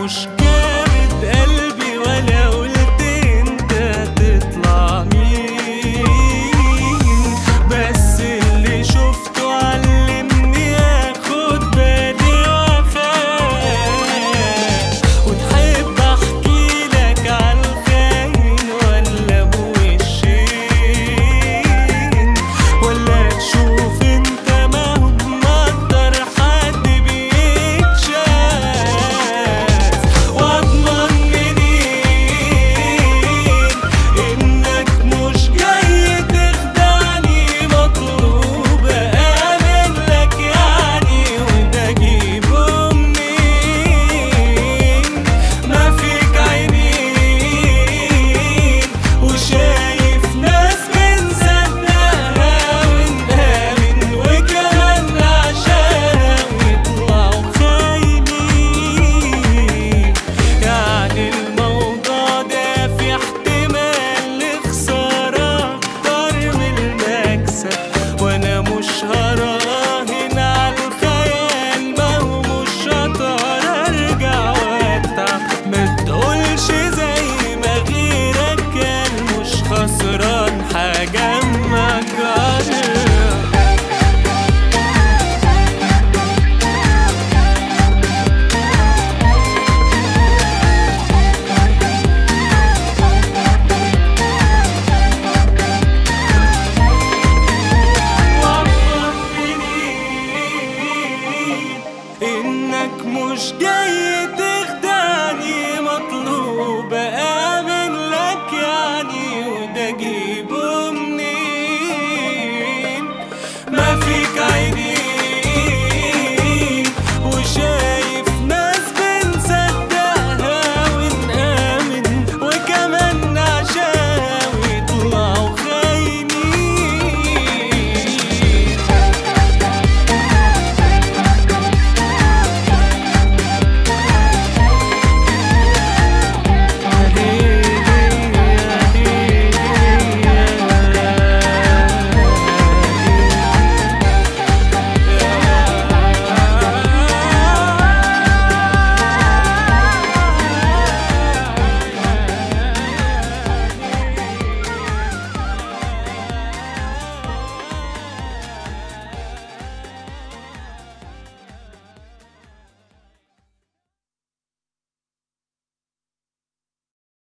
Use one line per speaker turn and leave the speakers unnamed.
مش جامد قلبي ولا قلت انت تطلع مين بس اللي شفته علمني اخد بالي واخاف وتحب احكي لك عن الخاين ولا ابو وشين ولا تشوف انت ما هو مقدر حد بيتشاف واضمن منين انك مش جاي تخدعني مطلوب امن لك يعني وده اجيبه منين ما فيك عينين وشايف ناس بنصدقها ونآمن وكمان نعشاها ويطلعوا خاينين يعني الموضوع ده في احتمال لخسارة أكتر من المكسب وأنا مش هراهن على الخيال ما هو مش هقدر أرجع وأتعب ما تقولش زي ما غيرك كان مش خسران حاجة ما جرب انك مش جاي